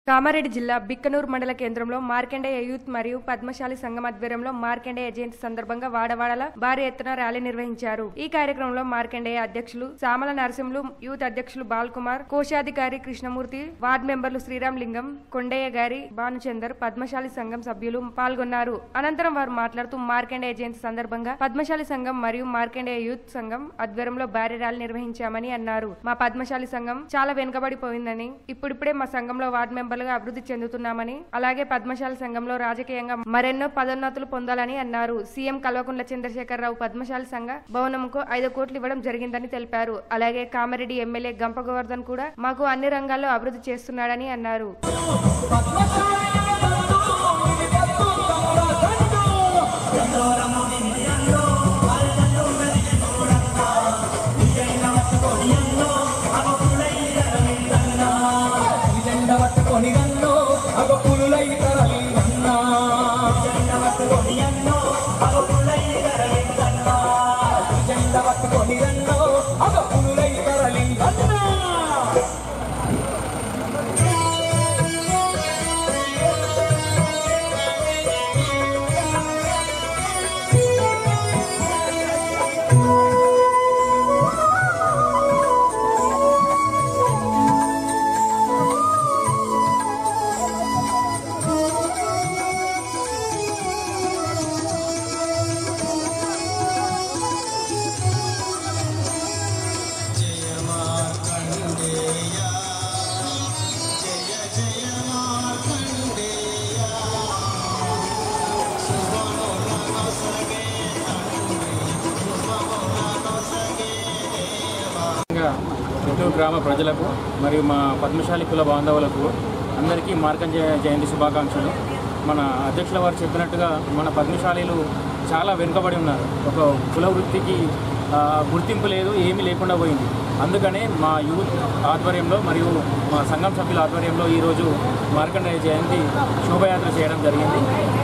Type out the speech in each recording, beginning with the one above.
కామారెడ్డి జిల్లా బిక్కనూరు మండల కేంద్రంలో మార్కండేయ యూత్ మరియు పద్మశాలి సంఘం ఆధ్వర్యంలో మార్కండేయ జయంతి సందర్భంగా వాడవాడల భారీ ఎత్తున ర్యాలీ నిర్వహించారు ఈ కార్యక్రమంలో మార్కండేయ అధ్యక్షులు సామల నరసింహులు యూత్ అధ్యక్షులు బాల్కుమార్ కోశాధికారి కృష్ణమూర్తి వార్డు మెంబర్లు శ్రీరామ్ లింగం కొండయ్య గారి భానుచందర్ పద్మశాలి సంఘం సభ్యులు పాల్గొన్నారు అనంతరం వారు మాట్లాడుతూ మార్కండేయ జయంతి సందర్భంగా పద్మశాలి సంఘం మరియు మార్కండేయ యూత్ సంఘం ఆధ్వర్యంలో భారీ ర్యాలీ నిర్వహించామని అన్నారు మా పద్మశాలి సంఘం చాలా వెనుకబడిపోయిందని ఇప్పుడిప్పుడే మా సంఘంలో వార్డు మెంబర్లుగా అభివృద్ధి చెందుతున్నామని అలాగే పద్మశాలి సంఘంలో రాజకీయంగా మరెన్నో పదోన్నతులు పొందాలని అన్నారు సీఎం కల్వకుంట్ల చంద్రశేఖరరావు పద్మశాలి సంఘ భవనంకు ఐదు కోట్లు ఇవ్వడం జరిగిందని తెలిపారు అలాగే కామారెడ్డి ఎమ్మెల్యే గంప గోవర్ధన్ కూడా మాకు అన్ని రంగాల్లో అభివృద్ధి చేస్తున్నాడని అన్నారు జెండ పట్టుకొని రన్నో అగ పులులై తరలి రన్నా జెండ పట్టుకొని రన్నో అగ పులులై తరలి రన్నా ముఖ్యంగా చిత్తూరు గ్రామ ప్రజలకు మరియు మా పద్మశాలి కుల బాంధవులకు అందరికీ మార్కం జయ- జయంతి శుభాకాంక్షలు మన అధ్యక్షుల వారు చెప్పినట్టుగా మన పద్మశాలీలు చాలా వెనుకబడి ఉన్నారు ఒక కుల వృత్తికి ఆ, గుర్తింపు లేదు ఏమీ లేకుండా పోయింది అందుకనే మా యూత్ ఆధ్వర్యంలో మరియు మా సంఘం సభ్యుల ఆధ్వర్యంలో ఈరోజు మార్కండేయ జయంతి శోభయాత్ర చేయడం జరిగింది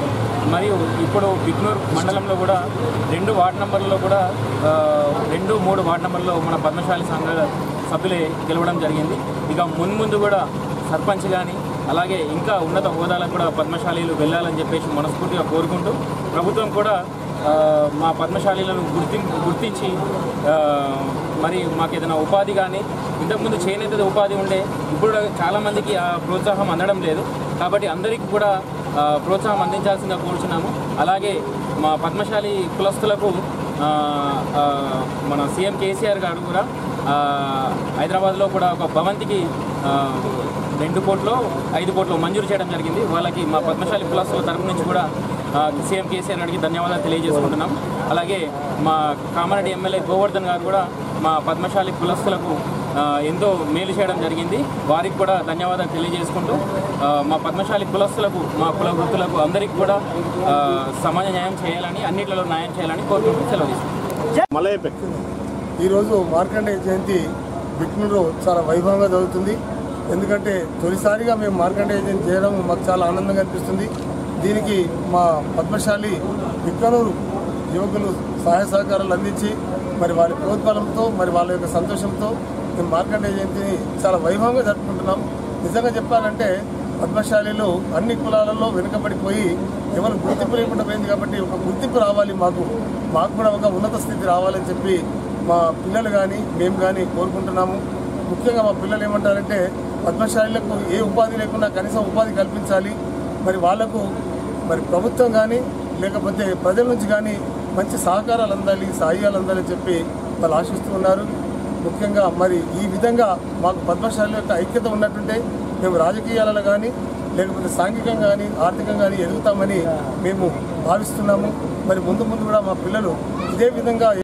మరియు ఇప్పుడు బిగ్నూర్ మండలంలో కూడా రెండు వార్డు నంబర్లలో కూడా ఆ, రెండు మూడు వార్డు నంబర్లో మన పద్మశాలి సంఘ సభ్యులే గెలవడం జరిగింది ఇక మున్ముందు కూడా సర్పంచ్ కానీ అలాగే ఇంకా ఉన్నత హోదాలకు కూడా పద్మశాలీలు వెళ్ళాలని చెప్పేసి మనస్ఫూర్తిగా కోరుకుంటూ ప్రభుత్వం కూడా ఆ, మా పద్మశాలీలను గుర్తి గుర్తించి ఆ, మరి మాకు ఏదైనా ఉపాధి కానీ ఇంతకుముందు చేనేత ఉపాధి ఉండే ఇప్పుడు చాలామందికి ఆ ప్రోత్సాహం అందడం లేదు కాబట్టి అందరికీ కూడా ఆ, ప్రోత్సాహం అందించాల్సిందిగా కోరుచున్నాము అలాగే మా పద్మశాలి కులస్తులకు ఆ, ఆ, మన సీఎం కేసీఆర్ గారు కూడా ఆ, హైదరాబాద్లో కూడా ఒక భవంతికి ఆ, రెండు కోట్లు ఐదు కోట్లు మంజూరు చేయడం జరిగింది వాళ్ళకి మా పద్మశాలి కులస్తుల తరపు నుంచి కూడా ఆ, సీఎం కేసీఆర్ గారికి ధన్యవాదాలు తెలియజేసుకుంటున్నాం అలాగే మా కామారెడ్డి ఎమ్మెల్యే గోవర్ధన్ గారు కూడా మా పద్మశాలి కులస్తులకు ఆ, ఎంతో మేలు చేయడం జరిగింది వారికి కూడా ధన్యవాదాలు తెలియజేసుకుంటూ ఆ, మా పద్మశాలి కులస్తులకు మా కుల వృత్తులకు అందరికీ కూడా ఆ, సమాజ న్యాయం చేయాలని అన్నిట్లలో న్యాయం చేయాలని కోరుకుంటూ సెలవు తీసుకుంటాం ఈరోజు మార్కండేయ జయంతి బిక్నూరులో చాలా వైభవంగా జరుగుతుంది ఎందుకంటే తొలిసారిగా మేము మార్కండేయ జయంతి చేయడం మాకు చాలా ఆనందంగా అనిపిస్తుంది దీనికి మా పద్మశాలి బిక్కనూరు యువకులు సహాయ సహకారాలు అందించి మరి వారి ప్రోత్బలంతో మరి వాళ్ళ యొక్క సంతోషంతో మేము మార్కండేయ జయంతిని చాలా వైభవంగా జరుపుకుంటున్నాం నిజంగా చెప్పాలంటే పద్మశాలిలో అన్ని కులాలలో వెనుకబడిపోయి ఎవరు గుర్తింపు లేకుండా పోయింది కాబట్టి ఒక గుర్తింపు రావాలి మాకు మాకు కూడా ఒక ఉన్నత స్థితి రావాలని చెప్పి మా పిల్లలు కానీ మేము కానీ కోరుకుంటున్నాము ముఖ్యంగా మా పిల్లలు ఏమంటారంటే పద్మశాలిలకు ఏ ఉపాధి లేకుండా కనీసం ఉపాధి కల్పించాలి మరి వాళ్లకు మరి ప్రభుత్వం కానీ లేకపోతే ప్రజల నుంచి కానీ మంచి సహకారాలు అందాలి సాయాలు అందాలని చెప్పి వాళ్ళు ఆశిస్తూ ఉన్నారు ముఖ్యంగా మరి ఈ విధంగా మాకు పద్మశాలి యొక్క ఐక్యత ఉన్నట్టుంటే మేము రాజకీయాలలో కానీ లేకపోతే సాంఘికంగా కానీ ఆర్థికంగా కానీ ఎదుగుతామని మేము భావిస్తున్నాము మరి ముందు ముందు కూడా మా పిల్లలు ఇదే విధంగా